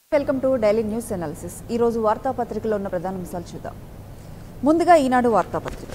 welcome to daily news analysis ఈరోజు వార్తాపత్రికలో ఉన్న ప్రధాన అంశాలు చూద్దాం ముందుగా ఈనాడు వార్తాపత్రిక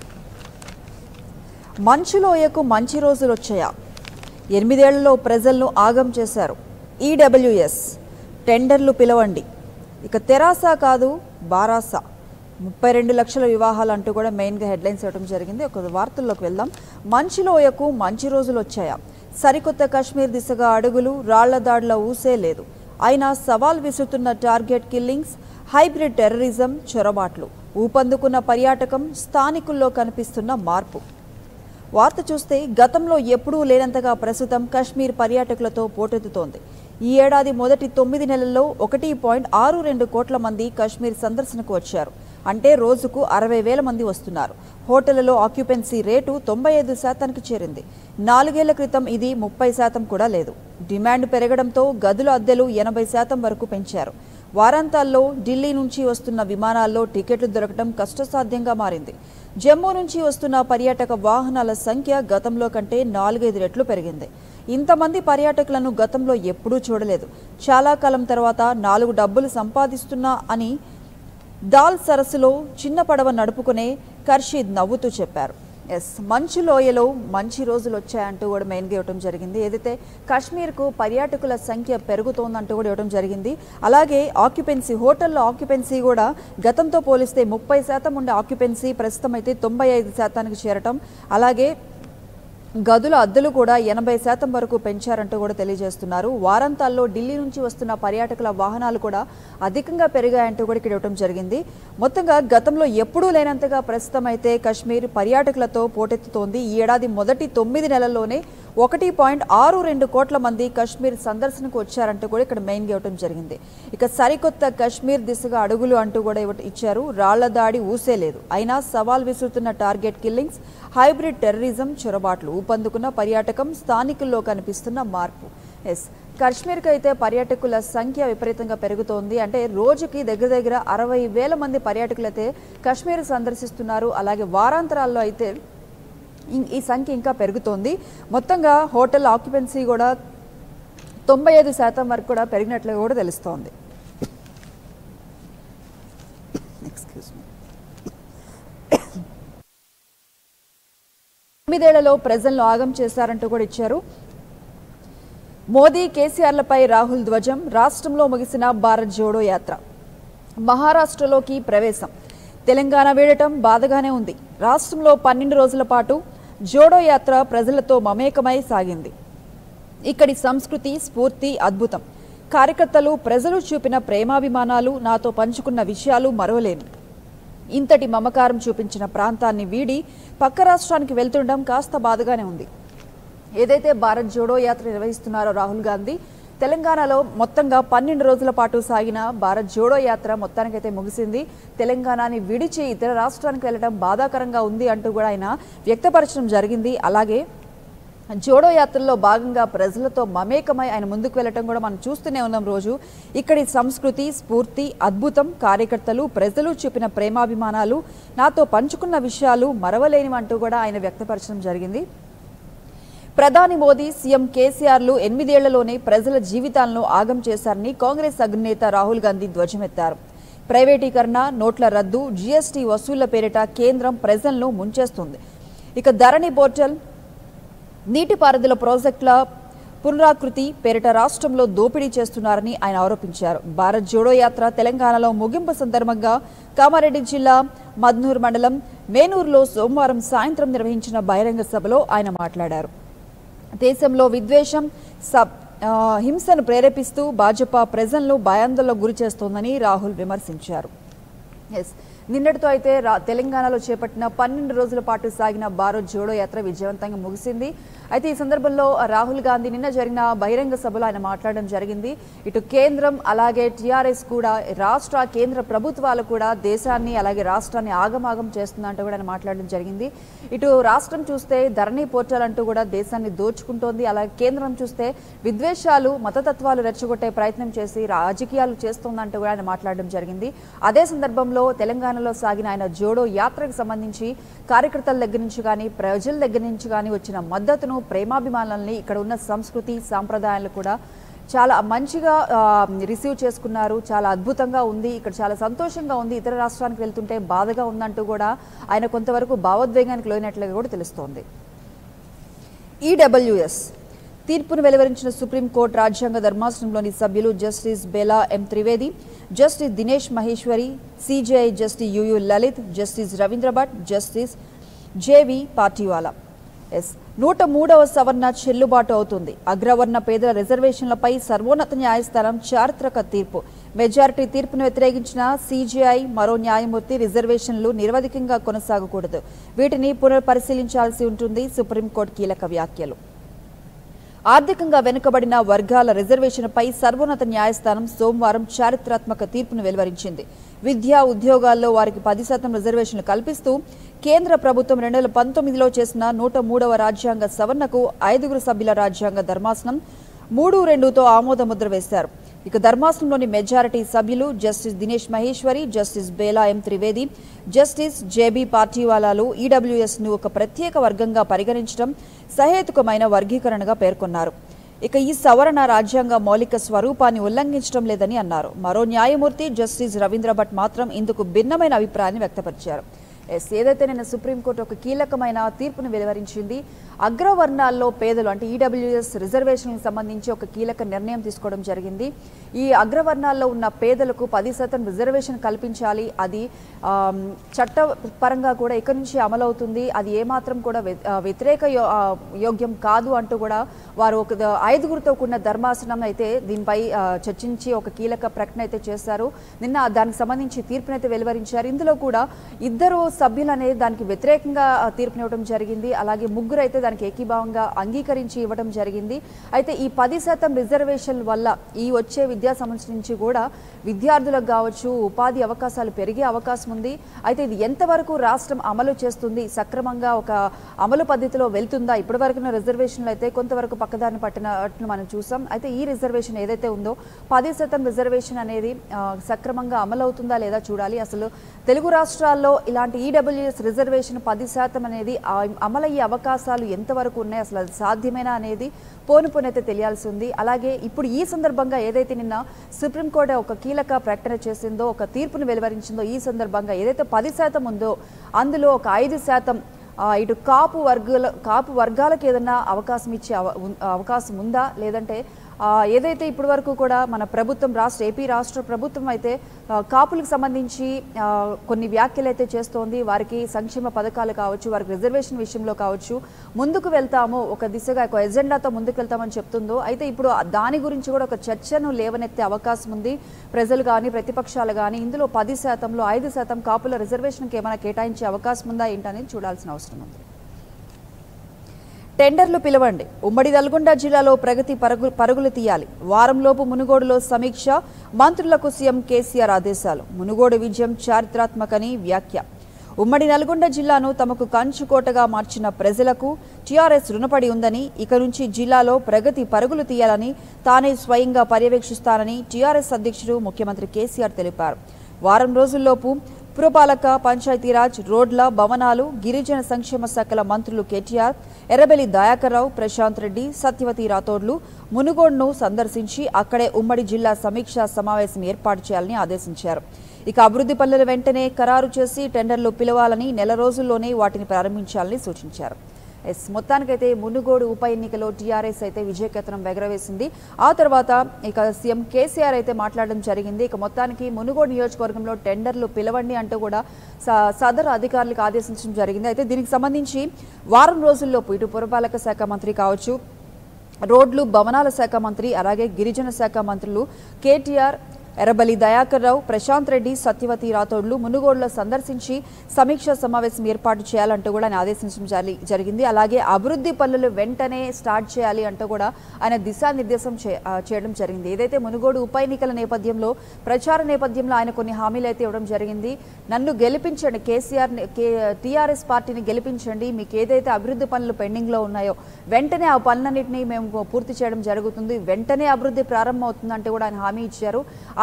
మంచులోయకు మంచి రోజులు వచ్చాయా ఎనిమిదేళ్లలో ప్రజలను ఆగం చేశారు ఈడబ్ల్యూఎస్ టెండర్లు పిలవండి ఇక తెరాస కాదు బారాస ముప్పై రెండు లక్షల వివాహాలు అంటూ కూడా మెయిన్గా హెడ్లైన్స్ ఇవ్వడం జరిగింది ఒక వార్తల్లోకి వెళ్దాం మంచులోయకు మంచి రోజులు వచ్చాయా సరికొత్త కశ్మీర్ దిశగా అడుగులు రాళ్ల దాడుల ఊసే లేదు అయినా సవాల్ విసురుతున్న టార్గెట్ కిల్లింగ్స్ హైబ్రిడ్ టెర్రరిజం చొరబాట్లు ఊపందుకున్న పర్యాటకం స్థానికుల్లో కనిపిస్తున్న మార్పు వార్త చూస్తే గతంలో ఎప్పుడూ లేనంతగా ప్రస్తుతం కశ్మీర్ పర్యాటకులతో పోటెత్తుతోంది ఈ ఏడాది మొదటి తొమ్మిది నెలల్లో ఒకటి పాయింట్ ఆరు రెండు కోట్ల మంది కశ్మీర్ సందర్శనకు వచ్చారు అంటే రోజుకు అరవై వేల మంది వస్తున్నారు హోటళ్లలో ఆక్యుపెన్సీ రేటు తొంభై ఐదు శాతానికి చేరింది నాలుగేళ్ల క్రితం ఇది ముప్పై శాతం కూడా లేదు డిమాండ్ పెరగడంతో గదుల అద్దెలు ఎనభై శాతం వరకు పెంచారు వారాంతాల్లో ఢిల్లీ నుంచి వస్తున్న విమానాల్లో టికెట్లు దొరకడం కష్టసాధ్యంగా మారింది జమ్మూ నుంచి వస్తున్న పర్యాటక వాహనాల సంఖ్య గతంలో కంటే నాలుగైదు రెట్లు పెరిగింది ఇంతమంది పర్యాటకులను గతంలో ఎప్పుడూ చూడలేదు చాలా కాలం తర్వాత నాలుగు డబ్బులు సంపాదిస్తున్నా అని దాల్ సరస్సులో చిన్న పడవ నడుపుకునే కర్షీద్ నవ్వుతూ చెప్పారు ఎస్ మంచు లోయలో మంచి రోజులు వచ్చాయంటూ కూడా మెయిన్గా ఇవ్వడం జరిగింది ఏదైతే కాశ్మీర్కు పర్యాటకుల సంఖ్య పెరుగుతోందంటూ కూడా ఇవ్వడం జరిగింది అలాగే ఆక్యుపెన్సీ హోటల్లో ఆక్యుపెన్సీ కూడా గతంతో పోలిస్తే ముప్పై శాతం ఉండే ఆక్యుపెన్సీ ప్రస్తుతం అయితే తొంభై ఐదు శాతానికి చేరటం అలాగే గదుల అద్దెలు కూడా ఎనభై శాతం వరకు పెంచారంటూ కూడా తెలియజేస్తున్నారు వారాంతాల్లో ఢిల్లీ నుంచి వస్తున్న పర్యాటకుల వాహనాలు కూడా అధికంగా పెరిగాయంటూ కూడా ఇక్కడ ఇవ్వడం జరిగింది మొత్తంగా గతంలో ఎప్పుడూ లేనంతగా ప్రస్తుతం అయితే కశ్మీర్ పర్యాటకులతో పోటెత్తుతోంది ఈ ఏడాది మొదటి తొమ్మిది నెలల్లోనే ఒకటి పాయింట్ ఆరు రెండు కోట్ల మంది కశ్మీర్ సందర్శనకు వచ్చారంటూ కూడా ఇక్కడ మెయిన్గా ఇవ్వడం జరిగింది ఇక సరికొత్త కశ్మీర్ దిశగా అడుగులు అంటూ కూడా ఇవ్వట- ఇచ్చారు రాళ్ల దాడి ఊసే లేదు అయినా సవాల్ విసురుతున్న టార్గెట్ కిల్లింగ్స్ హైబ్రిడ్ టెర్రరిజం చొరబాట్లు ఊపందుకున్న పర్యాటకం స్థానికుల్లో కనిపిస్తున్న మార్పు ఎస్ కాశ్మీర్కి అయితే పర్యాటకుల సంఖ్య విపరీతంగా పెరుగుతోంది అంటే రోజుకి దగ్గర దగ్గర అరవై వేల మంది పర్యాటకులు అయితే కాశ్మీర్ సందర్శిస్తున్నారు అలాగే వారాంతరాల్లో అయితే ఇం- ఈ సంఖ్య ఇంకా పెరుగుతోంది మొత్తంగా హోటల్ ఆక్యుపెన్సీ కూడా తొంభై ఐదు శాతం వరకు కూడా పెరిగినట్లుగా కూడా తెలుస్తోంది ఎక్స్క్యూజ్ మీ ఎనిమిదేళ్లలో ప్రజలను ఆగం చేశారంటూ కూడా ఇచ్చారు మోదీ కేసీఆర్లపై రాహుల్ ధ్వజం రాష్ట్రంలో ముగిసిన భారత్ జోడో యాత్ర మహారాష్ట్రలోకి ప్రవేశం తెలంగాణ వీడటం బాధగానే ఉంది రాష్ట్రంలో పన్నెండు రోజుల పాటు జోడో యాత్ర ప్రజలతో మమేకమై సాగింది ఇక్కడి సంస్కృతి స్ఫూర్తి అద్భుతం కార్యకర్తలు ప్రజలు చూపిన ప్రేమాభిమానాలు నాతో పంచుకున్న విషయాలు మరవలేను ఇంతటి మమకారం చూపించిన ప్రాంతాన్ని వీడి పక్క రాష్ట్రానికి వెళ్తుండడం కాస్త బాధగానే ఉంది ఏదైతే భారత్ జోడో యాత్ర నిర్వహిస్తున్నారో రాహుల్ గాంధీ తెలంగాణలో మొత్తంగా పన్నెండు రోజుల పాటు సాగిన భారత్ జోడో యాత్ర మొత్తానికైతే ముగిసింది తెలంగాణని విడిచి ఇతర రాష్ట్రానికి వెళ్ళడం బాధాకరంగా ఉంది అంటూ కూడా ఆయన వ్యక్తపరచడం జరిగింది అలాగే జోడో యాత్రలో భాగంగా ప్రజలతో మమేకమై ఆయన ముందుకు వెళ్ళటం కూడా మనం చూస్తూనే ఉన్నాం రోజు ఇక్కడి సంస్కృతి స్ఫూర్తి అద్భుతం కార్యకర్తలు ప్రజలు చూపిన ప్రేమాభిమానాలు నాతో పంచుకున్న విషయాలు మరవలేనివంటూ కూడా ఆయన వ్యక్తపరచడం జరిగింది ప్రధాని మోదీ సీఎం కేసీఆర్లు ఎనిమిదేళ్లలోనే ప్రజల జీవితాలను ఆగం చేశారని కాంగ్రెస్ అగ్రనేత రాహుల్ గాంధీ ధ్వజమెత్తారు ప్రైవేటీకరణ నోట్ల రద్దు జీఎస్టీ వసూళ్ల పేరిట కేంద్రం ప్రజలను ముంచేస్తుంది ఇక ధరణి పోర్టల్ నీటిపారుదల ప్రాజెక్టుల పునరాకృతి పేరిట రాష్ట్రంలో దోపిడీ చేస్తున్నారని ఆయన ఆరోపించారు భారత్ జోడో యాత్ర తెలంగాణలో ముగింపు సందర్భంగా కామారెడ్డి జిల్లా మద్నూర్ మండలం మేనూరులో సోమవారం సాయంత్రం నిర్వహించిన బహిరంగ సభలో ఆయన మాట్లాడారు దేశంలో విద్వేషం సబ్ ఆ, హింసను ప్రేరేపిస్తూ భాజపా ప్రజలను భయాందోళనకు గురి చేస్తోందని రాహుల్ విమర్శించారు ఎస్ నిన్నటితో అయితే రా తెలంగాణలో చేపట్టిన పన్నెండు రోజుల పాటు సాగిన భారత్ జోడో యాత్ర విజయవంతంగా ముగిసింది అయితే ఈ సందర్భంలో రాహుల్ గాంధీ నిన్న జరిగిన బహిరంగ సభలో ఆయన మాట్లాడడం జరిగింది ఇటు కేంద్రం అలాగే టీఆర్ఎస్ కూడా రాష్ట్ర కేంద్ర ప్రభుత్వాలు కూడా దేశాన్ని అలాగే రాష్ట్రాన్ని ఆగమాగం చేస్తుందంటూ కూడా ఆయన మాట్లాడడం జరిగింది ఇటు రాష్ట్రం చూస్తే ధరణి పోర్టల్ అంటూ కూడా దేశాన్ని దోచుకుంటోంది అలాగే కేంద్రం చూస్తే విద్వేషాలు మతతత్వాలు రెచ్చగొట్టే ప్రయత్నం చేసి రాజకీయాలు చేస్తోందంటూ కూడా ఆయన మాట్లాడడం జరిగింది అదే సందర్భంలో తెలంగాణలో సాగిన ఆయన జోడో యాత్రకు సంబంధించి కార్యకర్తల దగ్గర నుంచి కానీ ప్రజల దగ్గర నుంచి కానీ వచ్చిన మద్దతును ప్రేమాభిమానాలని ఇక్కడ ఉన్న సంస్కృతి సాంప్రదాయాలు కూడా చాలా మంచిగా ఆ, రిసీవ్ చేసుకున్నారు చాలా అద్భుతంగా ఉంది ఇక్కడ చాలా సంతోషంగా ఉంది ఇతర రాష్ట్రానికి వెళ్తుంటే బాధగా ఉందంటూ కూడా ఆయన కొంతవరకు భావోద్వేగానికి లోనట్లుగా కూడా తెలుస్తోంది ఈడబ్ల్యూఎస్ తీర్పును వెలువరించిన సుప్రీంకోర్టు రాజ్యాంగ ధర్మాసనంలోని సభ్యులు justice Bela M Trivedi justice Dinesh Maheshwari CJI justice U U Lalit justice Ravindra Bhat justice J B Pardiwala ఎస్ నూట మూడవ సవరణ చెల్లుబాటు అవుతుంది అగ్రవర్ణ పేదల రిజర్వేషన్లపై సర్వోన్నత న్యాయస్థానం చారిత్రక తీర్పు మెజారిటీ తీర్పును వ్యతిరేకించిన సీజీఐ మరో న్యాయమూర్తి రిజర్వేషన్లు నిరవధికంగా కొనసాగకూడదు వీటిని పునఃపరిశీలించాల్సి ఉంటుంది సుప్రీంకోర్టు కీలక వ్యాఖ్యలు ఆర్థికంగా వెనుకబడిన వర్గాల రిజర్వేషన్పై సర్వోన్నత న్యాయస్థానం సోమవారం చారిత్రాత్మక తీర్పును వెలువరించింది విద్యా ఉద్యోగాల్లో వారికి పది శాతం రిజర్వేషన్లు కల్పిస్తూ కేంద్ర ప్రభుత్వం రెండు వేల పంతొమ్మిదిలో చేసిన నూట మూడవ రాజ్యాంగ సవరణకు ఐదుగురు సభ్యుల రాజ్యాంగ ధర్మాసనం మూడు రెండుతో ఆమోద ముద్ర వేశారు ఇక ధర్మాసనంలోని మెజారిటీ సభ్యులు justice Dinesh Maheshwari justice Bela M Trivedi justice J B పార్టీవాలాలు ఈడబ్ల్యూఎస్ ను ఒక ప్రత్యేక వర్గంగా పరిగణించడం సహేతుకమైన వర్గీకరణగా పేర్కొన్నారు ఇక ఈ సవరణ రాజ్యాంగ మౌలిక స్వరూపాన్ని ఉల్లంఘించడం లేదని అన్నారు మరో న్యాయమూర్తి జస్టిస్ రవీంద్ర భట్ మాత్రం ఇందుకు భిన్నమైన అభిప్రాయాన్ని వ్యక్తపరిచారు ఎస్ ఏదైతే నిన్న సుప్రీంకోర్టు ఒక కీలకమైన తీర్పును వెలువరించింది అగ్రవర్ణాల్లో పేదలు అంటే ఈడబ్ల్యూఎస్ రిజర్వేషన్లకు సంబంధించి ఒక కీలక నిర్ణయం తీసుకోవడం జరిగింది ఈ అగ్రవర్ణాల్లో ఉన్న పేదలకు పది శాతం రిజర్వేషన్ కల్పించాలి అది ఆమ్, చట్టపరంగా కూడా ఇక్కడి నుంచి అమలవుతుంది అది ఏమాత్రం కూడా వ్య- ఆ, వ్యతిరేక యో- ఆ, యోగ్యం కాదు అంటూ కూడా వారు ఒక ద- ఐదుగురితో కూడిన ధర్మాసనం అయితే దీనిపై ఆ, చర్చించి ఒక కీలక ప్రకటన అయితే చేశారు నిన్న దానికి సంబంధించి తీర్పునైతే వెలువరించారు ఇందులో కూడా ఇద్దరు సభ్యులు అనేది దానికి వ్యతిరేకంగా ఆ, తీర్పునివ్వడం జరిగింది అలాగే ముగ్గురు అయితే దానికి ఏకీభావంగా అంగీకరించి ఇవ్వడం జరిగింది అయితే ఈ పది శాతం రిజర్వేషన్ వల్ల ఈ వచ్చే విద్యా సంవత్సరం నుంచి కూడా విద్యార్థులకు కావచ్చు ఉపాధి అవకాశాలు పెరిగే అవకాశం ఉంది అయితే ఇది ఎంతవరకు రాష్ట్రం అమలు చేస్తుంది సక్రమంగా ఒక అమలు పద్ధతిలో వెళ్తుందా ఇప్పటివరకు రిజర్వేషన్లు అయితే కొంతవరకు పక్కదారిని పట్టినట్లు మనం చూసాం అయితే ఈ రిజర్వేషన్ ఏదైతే ఉందో పది శాతం రిజర్వేషన్ అనేది ఆ, సక్రమంగా అమలు అవుతుందా లేదా చూడాలి అసలు తెలుగు రాష్ట్రాల్లో ఇలాంటి ఈడబ్ల్యూఎస్ రిజర్వేషన్ పది శాతం అనేది ఆ- అమలయ్యే అవకాశాలు ఎంతవరకు ఉన్నాయి అసలు అది సాధ్యమేనా అనేది పోను పోనైతే తెలియాల్సి ఉంది అలాగే ఇప్పుడు ఈ సందర్భంగా ఏదైతే నిన్న సుప్రీంకోర్టు ఒక కీలక ప్రకటన చేసిందో ఒక తీర్పును వెలువరించిందో ఈ సందర్భంగా ఏదైతే పది శాతం ఉందో అందులో ఒక ఐదు శాతం ఆ, ఇటు కాపు వర్గాల కాపు వర్గాలకు ఏదైనా అవకాశం ఇచ్చే అవ- ఉన్- అవకాశం ఉందా లేదంటే ఆ, ఏదైతే ఇప్పటి వరకు కూడా మన ప్రభుత్వం రాష్ట్ర ఏపీ రాష్ట్ర ప్రభుత్వం అయితే ఆ, కాపులకు సంబంధించి ఆ, కొన్ని వ్యాఖ్యలు అయితే చేస్తోంది వారికి సంక్షేమ పథకాలు కావచ్చు వారికి రిజర్వేషన్ విషయంలో కావచ్చు ముందుకు వెళ్తాము ఒక దిశగా ఒక ఎజెండాతో ముందుకు వెళ్తామని చెప్తుందో అయితే ఇప్పుడు దాని గురించి కూడా ఒక చర్చను లేవనెత్తే అవకాశం ఉంది ప్రజలు కానీ ప్రతిపక్షాలు కానీ ఇందులో పది శాతంలో ఐదు శాతం కాపుల రిజర్వేషన్కి ఏమైనా కేటాయించే అవకాశం ఉందా ఏంటనేది చూడాల్సిన అవసరం ఉంది టెండర్లు పిలవండి ఉమ్మడి నల్గొండ జిల్లాలో ప్రగతి పరుగు పరుగులు తీయాలి వారంలోపు మునుగోడులో సమీక్ష మంత్రులకు సీఎం కేసీఆర్ ఆదేశాలు మునుగోడు విజయం చారిత్రాత్మకని వ్యాఖ్య ఉమ్మడి నల్గొండ జిల్లాను తమకు కంచుకోటగా మార్చిన ప్రజలకు టీఆర్ఎస్ రుణపడి ఉందని ఇక నుంచి జిల్లాలో ప్రగతి పరుగులు తీయాలని తానే స్వయంగా పర్యవేక్షిస్తానని టీఆర్ఎస్ అధ్యక్షుడు ముఖ్యమంత్రి కేసీఆర్ తెలిపారు వారం రోజుల్లోపు పురపాలక పంచాయతీరాజ్ రోడ్ల భవనాలు గిరిజన సంక్షేమ శాఖల మంత్రులు కేటీఆర్ ఎర్రబెల్లి దయాకర్రావు ప్రశాంత్ రెడ్డి సత్యవతి రాథోడ్లు మునుగోడును సందర్శించి అక్కడే ఉమ్మడి జిల్లా సమీక్షా సమావేశం ఏర్పాటు చేయాలని ఆదేశించారు ఇక అభివృద్ధి పనులను వెంటనే ఖరారు చేసి టెండర్లు పిలవాలని నెల రోజుల్లోనే వాటిని ప్రారంభించాలని సూచించారు ఎస్ మొత్తానికైతే మునుగోడు ఉప ఎన్నికలో టీఆర్ఎస్ అయితే విజయకేతనం ఎగరవేసింది ఆ తర్వాత ఇక సీఎం కేసీఆర్ అయితే మాట్లాడడం జరిగింది ఇక మొత్తానికి మునుగోడు నియోజకవర్గంలో టెండర్లు పిలవండి అంటూ కూడా స- సదరు అధికారులకు ఆదేశించడం జరిగింది అయితే దీనికి సంబంధించి వారం రోజుల్లోపు ఇటు పురపాలక శాఖ మంత్రి కావచ్చు రోడ్లు భవనాల శాఖ మంత్రి అలాగే గిరిజన శాఖ మంత్రులు కేటీఆర్ ఎర్రబలి దయాకర్ రావు ప్రశాంత్ రెడ్డి సత్యవతి రాథోడ్లు మునుగోడులో సందర్శించి సమీక్షా సమావేశం ఏర్పాటు చేయాలంటూ కూడా ఆయన ఆదేశించడం జరి- జరిగింది అలాగే అభివృద్ధి పనులు వెంటనే స్టార్ట్ చేయాలి అంటూ కూడా ఆయన దిశానిర్దేశం చే- ఆ, చేయడం జరిగింది ఏదైతే మునుగోడు ఉప ఎన్నికల నేపథ్యంలో ప్రచార నేపథ్యంలో ఆయన కొన్ని హామీలు అయితే ఇవ్వడం జరిగింది నన్ను గెలిపించండి కేసీఆర్ టీఆర్ఎస్ పార్టీని గెలిపించండి మీకు ఏదైతే అభివృద్ధి పనులు పెండింగ్లో ఉన్నాయో వెంటనే ఆ పనులన్నింటినీ మేము పూర్తి చేయడం జరుగుతుంది వెంటనే అభివృద్ధి ప్రారంభమవుతుందంటే కూడా ఆయన హామీ ఇచ్చారు ఆ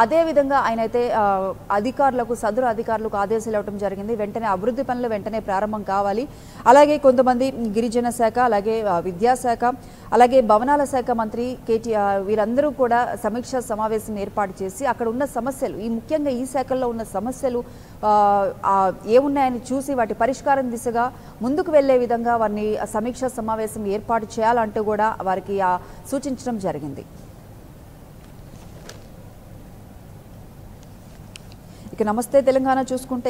అదేవిధంగా ఆయన అయితే ఆ, అధికారులకు సదరు అధికారులకు ఆదేశాలు ఇవ్వడం జరిగింది వెంటనే అభివృద్ధి పనులు వెంటనే ప్రారంభం కావాలి అలాగే కొంతమంది గిరిజన శాఖ అలాగే ఆ, విద్యాశాఖ అలాగే భవనాల శాఖ మంత్రి కేటీఆర్ వీరందరూ కూడా సమీక్షా సమావేశం ఏర్పాటు చేసి అక్కడ ఉన్న సమస్యలు ఈ ముఖ్యంగా ఈ శాఖల్లో ఉన్న సమస్యలు ఆ, ఆ, ఏమున్నాయని చూసి వాటి పరిష్కారం దిశగా ముందుకు వెళ్లే విధంగా వారిని సమీక్షా సమావేశం ఏర్పాటు చేయాలంటూ కూడా వారికి ఆ, సూచించడం జరిగింది ఇక నమస్తే తెలంగాణ చూసుకుంటే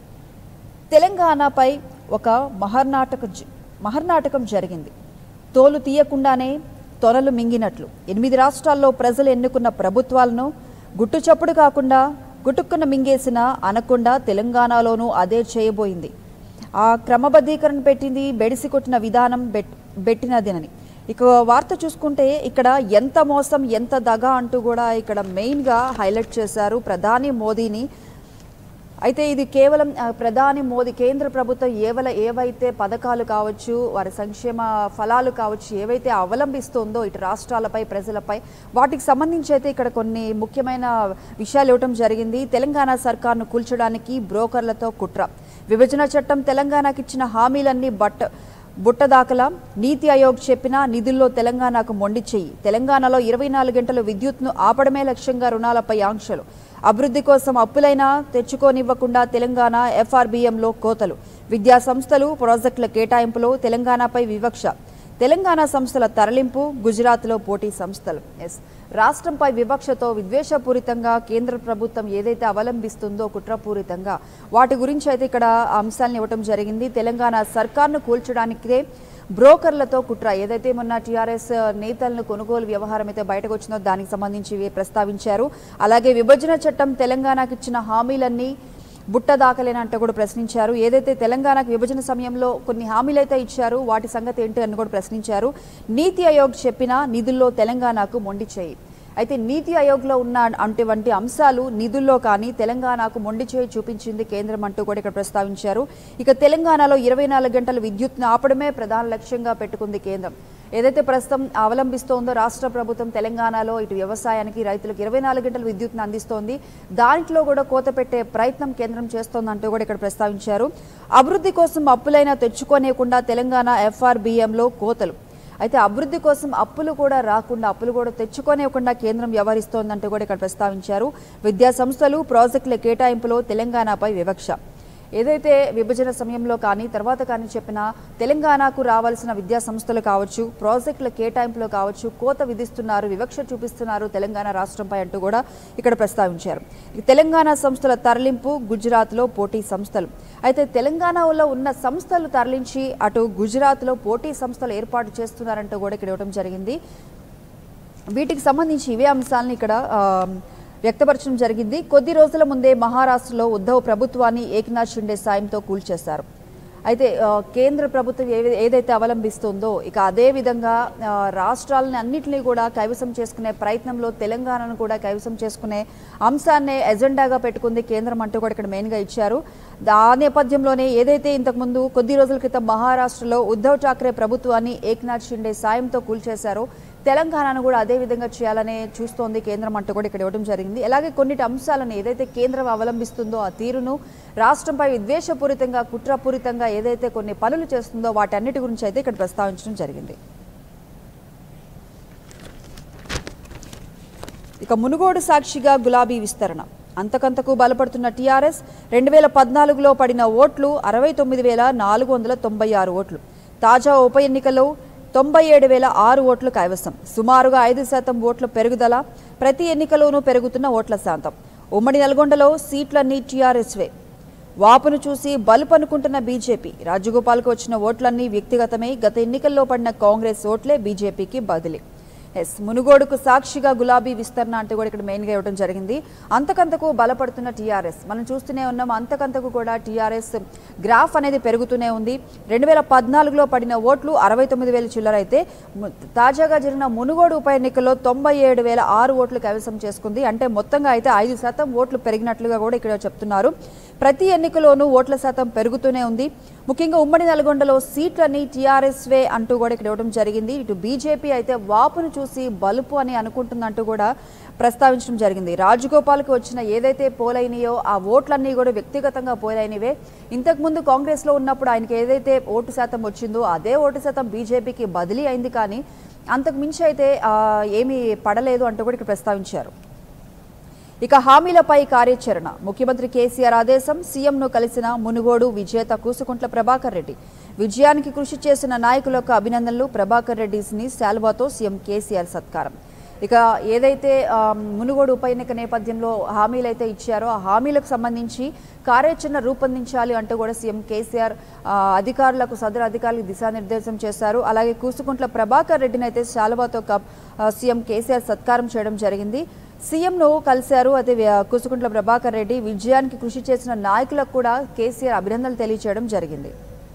తెలంగాణపై ఒక మహర్నాటక జ- మహర్నాటకం జరిగింది తోలు తీయకుండానే తొనలు మింగినట్లు ఎనిమిది రాష్ట్రాల్లో ప్రజలు ఎన్నుకున్న ప్రభుత్వాలను గుట్టుచప్పుడు కాకుండా గుటుక్కున మింగేసిన అనకుండా తెలంగాణలోనూ అదే చేయబోయింది ఆ క్రమబద్ధీకరణ పెట్టింది బెడిసి కొట్టిన విధానం బెట్ బెట్టినదినని ఇక వార్త చూసుకుంటే ఇక్కడ ఎంత మోసం ఎంత దగ అంటూ కూడా ఇక్కడ మెయిన్గా హైలైట్ చేశారు ప్రధాని మోదీని అయితే ఇది కేవలం ఆ, ప్రధాని మోదీ కేంద్ర ప్రభుత్వం ఏవల ఏవైతే పథకాలు కావచ్చు వారి సంక్షేమ ఫలాలు కావచ్చు ఏవైతే అవలంబిస్తుందో ఇటు రాష్ట్రాలపై ప్రజలపై వాటికి సంబంధించి అయితే ఇక్కడ కొన్ని ముఖ్యమైన విషయాలు ఇవ్వటం జరిగింది తెలంగాణ సర్కార్ను కూల్చడానికి బ్రోకర్లతో కుట్ర విభజన చట్టం తెలంగాణకి ఇచ్చిన హామీలన్నీ బట్ట బుట్ట దాఖలా నీతి ఆయోగ్ చెప్పిన నిధుల్లో తెలంగాణకు మొండి చెయ్యి తెలంగాణలో ఇరవై నాలుగు గంటలు విద్యుత్ను ఆపడమే లక్ష్యంగా రుణాలపై ఆంక్షలు అభివృద్ధి కోసం అప్పులైనా తెచ్చుకోనివ్వకుండా తెలంగాణ ఎఫ్ఆర్బిఎంలో కోతలు విద్యా సంస్థలు ప్రాజెక్టుల కేటాయింపులో తెలంగాణపై వివక్ష తెలంగాణ సంస్థల తరలింపు గుజరాత్లో పోటీ సంస్థలు ఎస్ రాష్ట్రంపై వివక్షతో విద్వేషపూరితంగా కేంద్ర ప్రభుత్వం ఏదైతే అవలంబిస్తుందో కుట్రపూరితంగా వాటి గురించి అయితే ఇక్కడ అంశాలను ఇవ్వటం జరిగింది తెలంగాణ సర్కార్ను కూల్చడానికే బ్రోకర్లతో కుట్ర ఏదైతే మొన్న టీఆర్ఎస్ నేతలను కొనుగోలు వ్యవహారం అయితే బయటకు వచ్చిందో దానికి సంబంధించి ఇవి ప్రస్తావించారు అలాగే విభజన చట్టం తెలంగాణకు ఇచ్చిన హామీలన్నీ బుట్ట దాఖలేనంటూ కూడా ప్రశ్నించారు ఏదైతే తెలంగాణకు విభజన సమయంలో కొన్ని హామీలు అయితే ఇచ్చారు వాటి సంగతి ఏంటి అని కూడా ప్రశ్నించారు నీతి ఆయోగ్ చెప్పిన నిధుల్లో తెలంగాణకు మొండి చేయి అయితే నీతి ఆయోగ్లో ఉన్న అటువంటి అంశాలు నిధుల్లో కానీ తెలంగాణకు మొండి చేయి చూపించింది కేంద్రం అంటూ కూడా ఇక్కడ ప్రస్తావించారు ఇక తెలంగాణలో ఇరవై నాలుగు గంటల విద్యుత్ను ఆపడమే ప్రధాన లక్ష్యంగా పెట్టుకుంది కేంద్రం ఏదైతే ప్రస్తుతం అవలంబిస్తోందో రాష్ట్ర ప్రభుత్వం తెలంగాణలో ఇటు వ్యవసాయానికి రైతులకు ఇరవై నాలుగు గంటల విద్యుత్ను అందిస్తోంది దాంట్లో కూడా కోత పెట్టే ప్రయత్నం కేంద్రం చేస్తోందంటూ కూడా ఇక్కడ ప్రస్తావించారు అభివృద్ధి కోసం అప్పులైనా తెచ్చుకోనేకుండా తెలంగాణ ఎఫ్ఆర్బిఎంలో కోతలు అయితే అభివృద్ధి కోసం అప్పులు కూడా రాకుండా అప్పులు కూడా తెచ్చుకోనివ్వకుండా కేంద్రం వ్యవహరిస్తోందంటూ కూడా ఇక్కడ ప్రస్తావించారు విద్యా సంస్థలు ప్రాజెక్టుల కేటాయింపులో తెలంగాణపై వివక్ష ఏదైతే విభజన సమయంలో కానీ తర్వాత కానీ చెప్పిన తెలంగాణకు రావాల్సిన విద్యా సంస్థలు కావచ్చు ప్రాజెక్టుల కేటాయింపులో కావచ్చు కోత విధిస్తున్నారు వివక్ష చూపిస్తున్నారు తెలంగాణ రాష్ట్రంపై అంటూ కూడా ఇక్కడ ప్రస్తావించారు ఈ తెలంగాణ సంస్థల తరలింపు గుజరాత్లో పోటీ సంస్థలు అయితే తెలంగాణలో ఉన్న సంస్థలు తరలించి అటు గుజరాత్లో పోటీ సంస్థలు ఏర్పాటు చేస్తున్నారంటూ కూడా ఇక్కడ ఇవ్వడం జరిగింది వీటికి సంబంధించి ఇవే అంశాలను ఇక్కడ ఆ, వ్యక్తపరచడం జరిగింది కొద్ది రోజుల ముందే మహారాష్ట్రలో ఉద్ధవ్ ప్రభుత్వాన్ని ఏకనాథ్ షిండే సాయంతో కూల్చేశారు అయితే ఆ, కేంద్ర ప్రభుత్వం ఏ ఏదైతే అవలంబిస్తుందో ఇక అదే విధంగా ఆ, రాష్ట్రాలని అన్నింటినీ కూడా కైవసం చేసుకునే ప్రయత్నంలో తెలంగాణను కూడా కైవసం చేసుకునే అంశాన్ని ఎజెండాగా పెట్టుకుంది కేంద్రం అంటూ కూడా ఇక్కడ మెయిన్గా ఇచ్చారు ఆ నేపథ్యంలోనే ఏదైతే ఇంతకుముందు కొద్ది రోజుల క్రితం మహారాష్ట్రలో ఉద్ధవ్ ఠాక్రే ప్రభుత్వాన్ని ఏక్నాథ్ షిండే సాయంతో కూల్చేశారో తెలంగాణను కూడా అదే విధంగా చేయాలనే చూస్తోంది కేంద్రం అంటూ కూడా ఇక్కడ ఇవ్వడం జరిగింది అలాగే కొన్నిటి అంశాలను ఏదైతే కేంద్రం అవలంబిస్తుందో ఆ తీరును రాష్ట్రంపై విద్వేషపూరితంగా కుట్రపూరితంగా ఏదైతే కొన్ని పనులు చేస్తుందో వాటన్నిటి గురించి అయితే ఇక్కడ ప్రస్తావించడం జరిగింది ఇక మునుగోడు సాక్షిగా గులాబీ విస్తరణ అంతకంతకు బలపడుతున్న టీఆర్ఎస్ రెండు వేల పద్నాలుగులో పడిన ఓట్లు అరవై తొమ్మిది వేల నాలుగు వందల తొంభై ఆరు ఓట్లు తాజా ఉప ఎన్నికలో తొంభై ఏడు వేల ఆరు ఓట్లు కైవసం సుమారుగా ఐదు శాతం ఓట్ల పెరుగుదల ప్రతి ఎన్నికలోనూ పెరుగుతున్న ఓట్ల శాతం ఉమ్మడి నల్గొండలో సీట్లన్నీ టీఆర్ఎస్వే వాపును చూసి బలుపు అనుకుంటున్న బీజేపీ రాజగోపాల్కు వచ్చిన ఓట్లన్నీ వ్యక్తిగతమై గత ఎన్నికల్లో పడిన కాంగ్రెస్ ఓట్లే బీజేపీకి బదిలీ ఎస్ మునుగోడుకు సాక్షిగా గులాబీ విస్తరణ అంటూ కూడా ఇక్కడ మెయిన్గా ఇవ్వడం జరిగింది అంతకంతకు బలపడుతున్న టీఆర్ఎస్ మనం చూస్తూనే ఉన్నాం అంతకంతకు కూడా టీఆర్ఎస్ గ్రాఫ్ అనేది పెరుగుతూనే ఉంది రెండు వేల పద్నాలుగులో పడిన ఓట్లు అరవై తొమ్మిది వేల చిల్లర అయితే ము- తాజాగా జరిగిన మునుగోడు ఉప ఎన్నికల్లో తొంభై ఏడు వేల ఆరు ఓట్లు కైవసం చేసుకుంది అంటే మొత్తంగా అయితే ఐదు శాతం ఓట్లు పెరిగినట్లుగా కూడా ఇక్కడ చెప్తున్నారు ప్రతి ఎన్నికలోనూ ఓట్ల శాతం పెరుగుతూనే ఉంది ముఖ్యంగా ఉమ్మడి నల్గొండలో సీట్లని టీఆర్ఎస్వే అంటూ కూడా ఇక్కడ ఇవ్వడం జరిగింది ఇటు బీజేపీ అయితే వాపును చూసి బలుపు అని అనుకుంటుందంటూ కూడా ప్రస్తావించడం జరిగింది రాజగోపాల్కి వచ్చిన ఏదైతే పోలైనయో ఆ ఓట్లన్నీ కూడా వ్యక్తిగతంగా పోలైనవే ఇంతకుముందు కాంగ్రెస్లో ఉన్నప్పుడు ఆయనకి ఏదైతే ఓటు శాతం వచ్చిందో అదే ఓటు శాతం బీజేపీకి బదిలీ అయింది కానీ అంతకు మించి అయితే ఆ, ఏమీ పడలేదు అంటూ కూడా ఇక్కడ ప్రస్తావించారు ఇక హామీలపై కార్యాచరణ ముఖ్యమంత్రి కేసీఆర్ ఆదేశం సీఎంను కలిసిన మునుగోడు విజేత కూసుకుంట్ల ప్రభాకర్ రెడ్డి విజయానికి కృషి చేసిన నాయకులకు అభినందనలు ప్రభాకర్ రెడ్డిని శాల్వాతో సీఎం కేసీఆర్ సత్కారం ఇక ఏదైతే ఆ, మునుగోడు ఉప ఎన్నిక నేపథ్యంలో హామీలు అయితే ఇచ్చారో ఆ హామీలకు సంబంధించి కార్యాచరణ రూపొందించాలి అంటూ కూడా సీఎం కేసీఆర్ ఆ, అధికారులకు సదరు అధికారులకు దిశానిర్దేశం చేశారు అలాగే కూసుకుంట్ల ప్రభాకర్ రెడ్డిని అయితే శాలువాతో కప్ ఆ, సీఎం కేసీఆర్ సత్కారం చేయడం జరిగింది సీఎంను కలిశారు అదే వ్య- కూసుకుంట్ల ప్రభాకర్ రెడ్డి విజయానికి కృషి చేసిన నాయకులకు కూడా కేసీఆర్ అభినందనలు తెలియజేయడం జరిగింది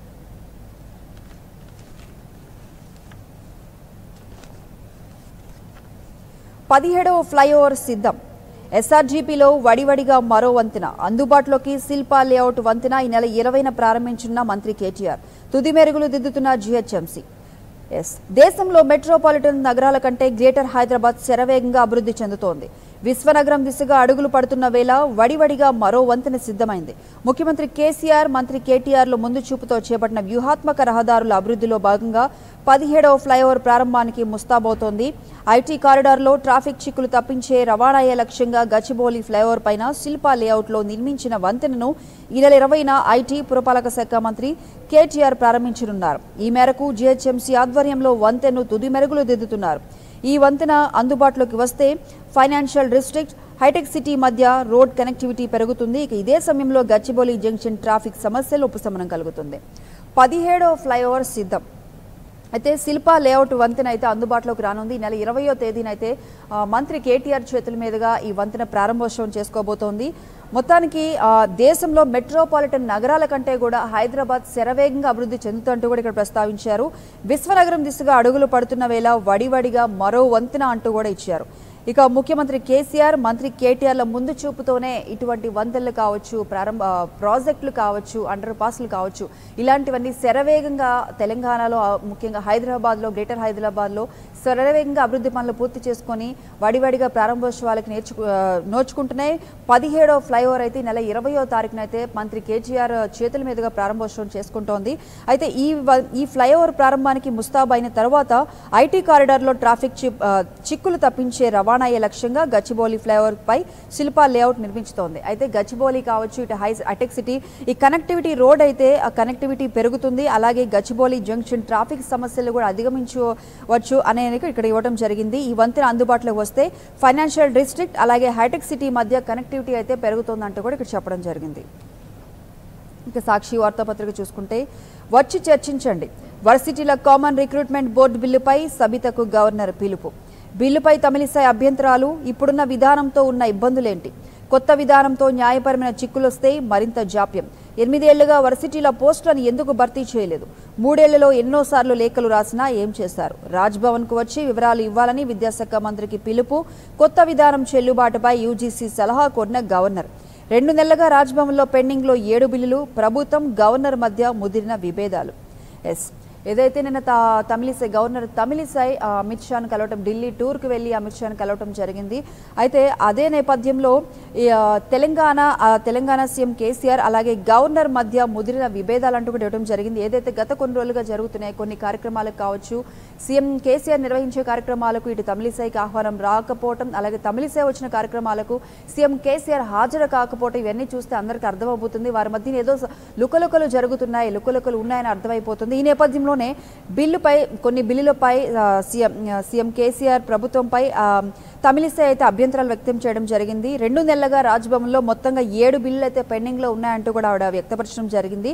పదిహేడవ ఫ్లైఓవర్ సిద్ధం ఎస్ఆర్జీపీలో వడివడిగా మరో వంతెన అందుబాటులోకి శిల్పా లేఅవుట్ వంతెన ఈ నెల ఇరవైన ప్రారంభించిన మంత్రి కేటీఆర్ తుది మెరుగులు దిద్దుతున్న జీహెచ్ఎంసీ ఎస్ దేశంలో మెట్రోపాలిటన్ నగరాల కంటే గ్రేటర్ హైదరాబాద్ శరవేగంగా అభివృద్ధి చెందుతోంది విశ్వనగరం దిశగా అడుగులు పడుతున్న వేళ వడివడిగా మరో వంతెన సిద్ధమైంది ముఖ్యమంత్రి కేసీఆర్ మంత్రి కేటీఆర్లు ముందు చూపుతో చేపట్టిన వ్యూహాత్మక రహదారుల అభివృద్ధిలో భాగంగా పదిహేడవ ఫ్లైఓవర్ ప్రారంభానికి ముస్తాబవుతోంది ఐటీ కారిడార్లో ట్రాఫిక్ చిక్కులు తప్పించే రవాణాయే లక్ష్యంగా గచ్చిబౌలి ఫ్లైఓవర్ పైన శిల్పా లేఅవుట్లో నిర్మించిన వంతెనను ఈ నెల ఇరవైన ఐటీ పురపాలక శాఖ మంత్రి కేటీఆర్ ప్రారంభించనున్నారు ఈ మేరకు జీహెచ్ఎంసీ ఆధ్వర్యంలో వంతెనను తుది మెరుగులు దిద్దుతున్నారు ఈ వంతెన అందుబాటులోకి వస్తే ఫైనాన్షియల్ డిస్ట్రిక్ట్ హైటెక్ సిటీ మధ్య రోడ్ కనెక్టివిటీ పెరుగుతుంది ఇక ఇదే సమయంలో గచ్చిబౌలి జంక్షన్ ట్రాఫిక్ సమస్యలు ఉపశమనం కలుగుతుంది పదిహేడవ ఫ్లైఓవర్ సిద్ధం అయితే శిల్పా లేఅవుట్ వంతెన అయితే అందుబాటులోకి రానుంది ఈ నెల ఇరవయో తేదీనైతే ఆ, మంత్రి కేటీఆర్ చేతుల మీదుగా ఈ వంతెన ప్రారంభోత్సవం చేసుకోబోతోంది మొత్తానికి ఆ, దేశంలో మెట్రోపాలిటన్ నగరాల కంటే కూడా హైదరాబాద్ శరవేగంగా అభివృద్ధి చెందుతుంటూ కూడా ఇక్కడ ప్రస్తావించారు విశ్వనగరం దిశగా అడుగులు పడుతున్న వేళ వడివడిగా మరో వంతెన అంటూ కూడా ఇచ్చారు ఇక ముఖ్యమంత్రి కేసీఆర్ మంత్రి కేటీఆర్ల ముందు చూపుతోనే ఇటువంటి వంతెనలు కావచ్చు ప్రారంభ ఆ, ప్రాజెక్టులు కావచ్చు అండర్ పాస్లు కావచ్చు ఇలాంటివన్నీ శరవేగంగా తెలంగాణలో ఆ, ముఖ్యంగా హైదరాబాద్లో గ్రేటర్ హైదరాబాద్లో శరవేగంగా అభివృద్ధి పనులు పూర్తి చేసుకొని వడివడిగా ప్రారంభోత్సవాలకు నేర్చు ఆ, నోచుకుంటున్నాయి పదిహేడవ ఫ్లైఓవర్ అయితే ఈ నెల ఇరవయో తారీఖున అయితే మంత్రి కేటీఆర్ చేతుల మీదుగా ప్రారంభోత్సవం చేసుకుంటోంది అయితే ఈ వ- ఈ ఫ్లైఓవర్ ప్రారంభానికి ముస్తాబు అయిన తర్వాత ఐటీ కారిడార్లో ట్రాఫిక్ చిప్ ఆ, చిక్కులు తప్పించే రవాణా అయ్యే లక్ష్యంగా గచ్చిబౌలి ఫ్లైఓవర్ పై శిల్పా లేఅవుట్ నిర్మించుతోంది అయితే గచ్చిబౌలి కావచ్చు ఇటు హై అటెక్ సిటీ ఈ కనెక్టివిటీ రోడ్ అయితే ఆ కనెక్టివిటీ పెరుగుతుంది అలాగే గచ్చిబౌలి జంక్షన్ ట్రాఫిక్ సమస్యలు కూడా అధిగమించవచ్చు అనే ఇక్కడ ఇవ్వడం జరిగింది ఈ వంతెన అందుబాటులోకి వస్తే ఫైనాన్షియల్ డిస్ట్రిక్ట్ అలాగే హైటెక్ సిటీ మధ్య కనెక్టివిటీ అయితే పెరుగుతుందంటూ కూడా ఇక్కడ చెప్పడం జరిగింది ఇక సాక్షి వార్తాపత్రిక చూసుకుంటే వచ్చి చర్చించండి వర్సిటీల కామన్ రిక్రూట్మెంట్ బోర్డు బిల్లుపై సబితకు గవర్నర్ పిలుపు బిల్లుపై తమిళిసై అభ్యంతరాలు ఇప్పుడున్న విధానంతో ఉన్న ఇబ్బందులేంటి కొత్త విధానంతో న్యాయపరమైన చిక్కులొస్తే మరింత జాప్యం ఎనిమిదేళ్లుగా వర్సిటీల పోస్టులను ఎందుకు భర్తీ చేయలేదు మూడేళ్లలో ఎన్నోసార్లు లేఖలు రాసినా ఏం చేశారు రాజ్భవన్కు వచ్చి వివరాలు ఇవ్వాలని విద్యాశాఖ మంత్రికి పిలుపు కొత్త విధానం చెల్లుబాటుపై యూజీసీ సలహా కోరిన గవర్నర్ రెండు నెలలుగా రాజ్భవన్లో పెండింగ్లో ఏడు బిల్లులు ప్రభుత్వం గవర్నర్ మధ్య ముదిరిన విభేదాలు ఎస్ ఏదైతే నిన్న తా తమిళిసై గవర్నర్ తమిళిసై ఆ, అమిత్ షాను కలవటం ఢిల్లీ టూర్కి వెళ్ళి అమిత్ షాను కలవటం జరిగింది అయితే అదే నేపథ్యంలో ఈ, ఆ, తెలంగాణ ఆ, తెలంగాణ సీఎం కేసీఆర్ అలాగే గవర్నర్ మధ్య ముదిరిన విభేదాలు అంటూ కూడా ఇవ్వడం జరిగింది ఏదైతే గత కొన్ని రోజులుగా జరుగుతున్నాయి కొన్ని కార్యక్రమాలకు కావచ్చు సీఎం కేసీఆర్ నిర్వహించే కార్యక్రమాలకు ఇటు తమిళిసైకి ఆహ్వానం రాకపోవటం అలాగే తమిళిసై వచ్చిన కార్యక్రమాలకు సీఎం కేసీఆర్ హాజరు కాకపోవటం ఇవన్నీ చూస్తే అందరికీ అర్థమవుతుంది వారి మధ్య ఏదో స- లుకలుకలు జరుగుతున్నాయి లుకలుకలు ఉన్నాయని అర్థమైపోతుంది ఈ నేపథ్యంలోనే బిల్లుపై కొన్ని బిల్లులపై ఆ, సీఎం ఆ, సీఎం కేసీఆర్ ప్రభుత్వంపై ఆ, తమిళిసై అయితే అభ్యంతరాలు వ్యక్తం చేయడం జరిగింది రెండు నెలలుగా రాజ్భవన్లో మొత్తంగా ఏడు బిల్లులు అయితే పెండింగ్లో ఉన్నాయంటూ కూడా ఆవిడ వ్యక్తపరచడం జరిగింది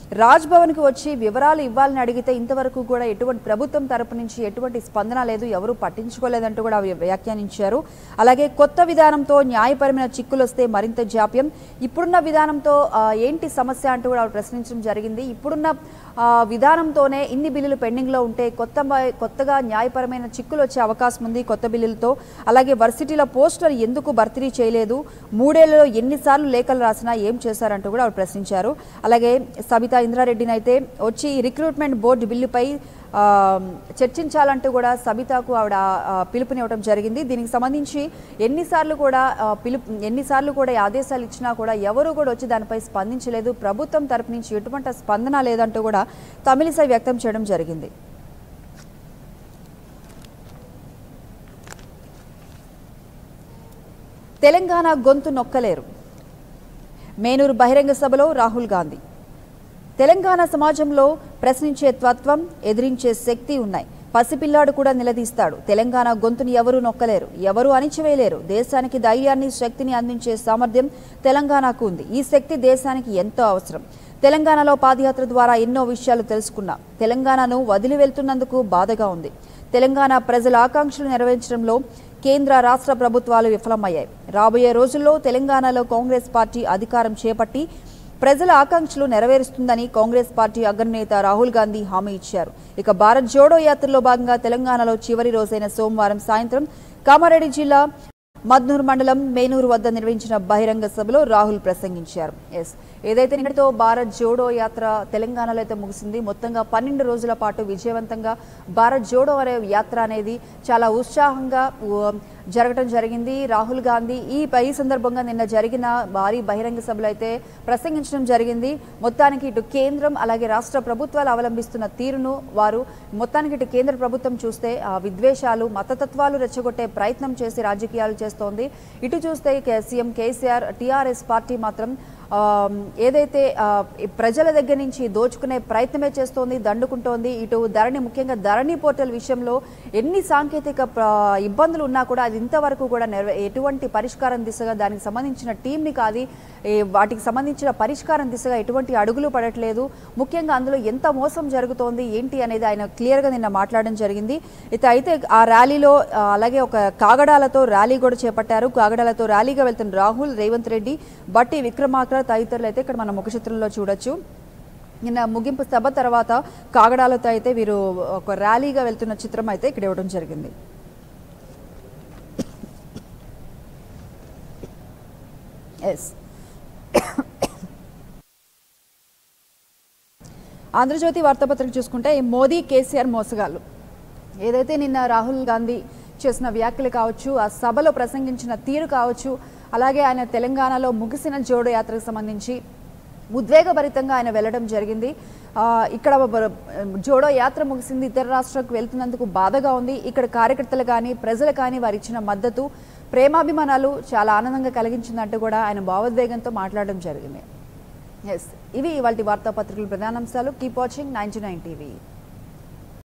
రాజ్భవన్కి వచ్చి వివరాలు ఇవ్వాలని అడిగితే ఇంతవరకు కూడా ఎటువంటి ప్రభుత్వం తరపు నుంచి ఎటువంటి స్పందన లేదు ఎవరు పట్టించుకోలేదంటూ కూడా వ్య- వ్యాఖ్యానించారు అలాగే కొత్త విధానంతో న్యాయపరమైన చిక్కులు వస్తే మరింత జాప్యం ఇప్పుడున్న విధానంతో ఆ, ఏంటి సమస్య అంటూ కూడా ఆవిడ ప్రశ్నించడం జరిగింది ఇప్పుడున్న ఆ, విధానంతోనే ఇన్ని బిల్లులు పెండింగ్లో ఉంటే కొత్త మ- కొత్తగా న్యాయపరమైన చిక్కులు వచ్చే అవకాశం ఉంది కొత్త బిల్లులతో అలాగే వర్సిటీల పోస్టులను ఎందుకు భర్తీ చేయలేదు మూడేళ్లలో ఎన్నిసార్లు లేఖలు రాసినా ఏం చేశారంటూ కూడా ఆవిడ ప్రశ్నించారు అలాగే సబితా ఇంద్రారెడ్డిని అయితే వచ్చి రిక్రూట్మెంట్ బోర్డు బిల్లుపై ఆ, చర్చించాలంటూ కూడా సబితాకు ఆవిడ ఆ, పిలుపునివ్వడం జరిగింది దీనికి సంబంధించి ఎన్నిసార్లు కూడా ఆ, పిలుపు ఎన్నిసార్లు కూడా ఈ ఆదేశాలు ఇచ్చినా కూడా ఎవరు కూడా వచ్చి దానిపై స్పందించలేదు ప్రభుత్వం తరపు నుంచి ఎటువంటి స్పందన లేదంటూ కూడా తమిళిసై వ్యక్తం చేయడం జరిగింది తెలంగాణ గొంతు నొక్కలేరు మేనూరు బహిరంగ సభలో రాహుల్ గాంధీ తెలంగాణ సమాజంలో ప్రశ్నించే తత్వం ఎదిరించే శక్తి ఉన్నాయి పసిపిల్లాడు కూడా నిలదీస్తాడు తెలంగాణ గొంతుని ఎవరూ నొక్కలేరు ఎవరూ అణిచివేయలేరు దేశానికి ధైర్యాన్ని శక్తిని అందించే సామర్థ్యం తెలంగాణకు ఉంది ఈ శక్తి దేశానికి ఎంతో అవసరం తెలంగాణలో పాదయాత్ర ద్వారా ఎన్నో విషయాలు తెలుసుకున్నా తెలంగాణను వదిలి వెళ్తున్నందుకు బాధగా ఉంది తెలంగాణ ప్రజల ఆకాంక్షలు నెరవేర్చడంలో కేంద్ర రాష్ట్ర ప్రభుత్వాలు విఫలమయ్యాయి రాబోయే రోజుల్లో తెలంగాణలో కాంగ్రెస్ పార్టీ అధికారం చేపట్టి ప్రజల ఆకాంక్షలు నెరవేరుస్తుందని కాంగ్రెస్ పార్టీ అగ్రనేత రాహుల్ గాంధీ హామీ ఇచ్చారు ఇక భారత్ జోడో యాత్రలో భాగంగా తెలంగాణలో చివరి రోజైన సోమవారం సాయంత్రం కామారెడ్డి జిల్లా మద్నూరు మండలం మేనూరు వద్ద నిర్వహించిన బహిరంగ సభలో రాహుల్ ప్రసంగించారు ఎస్ ఏదైతే నిన్నటితో భారత్ జోడో యాత్ర తెలంగాణలో అయితే ముగిసింది మొత్తంగా పన్నెండు రోజుల పాటు విజయవంతంగా భారత్ జోడో అనే యాత్ర అనేది చాలా ఉత్సాహంగా ఉ, జరగటం జరిగింది రాహుల్ గాంధీ ఈ ఈ సందర్భంగా నిన్న జరిగిన భారీ బహిరంగ సభలో అయితే ప్రసంగించడం జరిగింది మొత్తానికి ఇటు కేంద్రం అలాగే రాష్ట్ర ప్రభుత్వాలు అవలంబిస్తున్న తీరును వారు మొత్తానికి ఇటు కేంద్ర ప్రభుత్వం చూస్తే ఆ విద్వేషాలు మతతత్వాలు రెచ్చగొట్టే ప్రయత్నం చేసి రాజకీయాలు చేస్తోంది ఇటు చూస్తే కే- సీఎం కేసీఆర్ టీఆర్ఎస్ పార్టీ మాత్రం ఆ, ఏదైతే ఆ, ఈ ప్రజల దగ్గర నుంచి దోచుకునే ప్రయత్నమే చేస్తోంది దండుకుంటోంది ఇటు ధరణి ముఖ్యంగా ధరణి పోర్టల్ విషయంలో ఎన్ని సాంకేతిక ప్ర- ఇబ్బందులు ఉన్నా కూడా అది ఇంతవరకు కూడా నెరవే ఎటువంటి పరిష్కారం దిశగా దానికి సంబంధించిన టీంని కాదు ఈ వాటికి సంబంధించిన పరిష్కారం దిశగా ఎటువంటి అడుగులు పడట్లేదు ముఖ్యంగా అందులో ఎంత మోసం జరుగుతోంది ఏంటి అనేది ఆయన క్లియర్గా నిన్న మాట్లాడడం జరిగింది అయితే అయితే ఆ ర్యాలీలో ఆ, అలాగే ఒక కాగడాలతో ర్యాలీ కూడా చేపట్టారు కాగడాలతో ర్యాలీగా వెళ్తున్న రాహుల్ రేవంత్ రెడ్డి బట్టి విక్రమార్క తదితరులు అయితే ఇక్కడ మనం ముఖ చిత్రంలో చూడొచ్చు నిన్న ముగింపు సభ తర్వాత కాగడాలతో అయితే వీరు ఒక ర్యాలీగా వెళ్తున్న చిత్రం అయితే ఇక్కడ ఇవ్వడం జరిగింది ఎస్ ఆంధ్రజ్యోతి వార్తాపత్రిక చూసుకుంటే ఈ మోదీ కేసీఆర్ మోసగాళ్ళు ఏదైతే నిన్న రాహుల్ గాంధీ చేసిన వ్యాఖ్యలు కావచ్చు ఆ సభలో ప్రసంగించిన తీరు కావచ్చు అలాగే ఆయన తెలంగాణలో ముగిసిన జోడో యాత్రకు సంబంధించి ఉద్వేగభరితంగా ఆయన వెళ్ళడం జరిగింది ఆ, ఇక్కడ బ- జోడో యాత్ర ముగిసింది ఇతర రాష్ట్రాలకు వెళ్తున్నందుకు బాధగా ఉంది ఇక్కడ కార్యకర్తలు కానీ ప్రజలు కానీ వారు ఇచ్చిన మద్దతు ప్రేమాభిమానాలు చాలా ఆనందంగా కలిగించిందంటూ కూడా ఆయన భావోద్వేగంతో మాట్లాడడం జరిగింది ఎస్ ఇవి ఇవాళ వార్తాపత్రికల ప్రధానాంశాలు keep watching ninety nine TV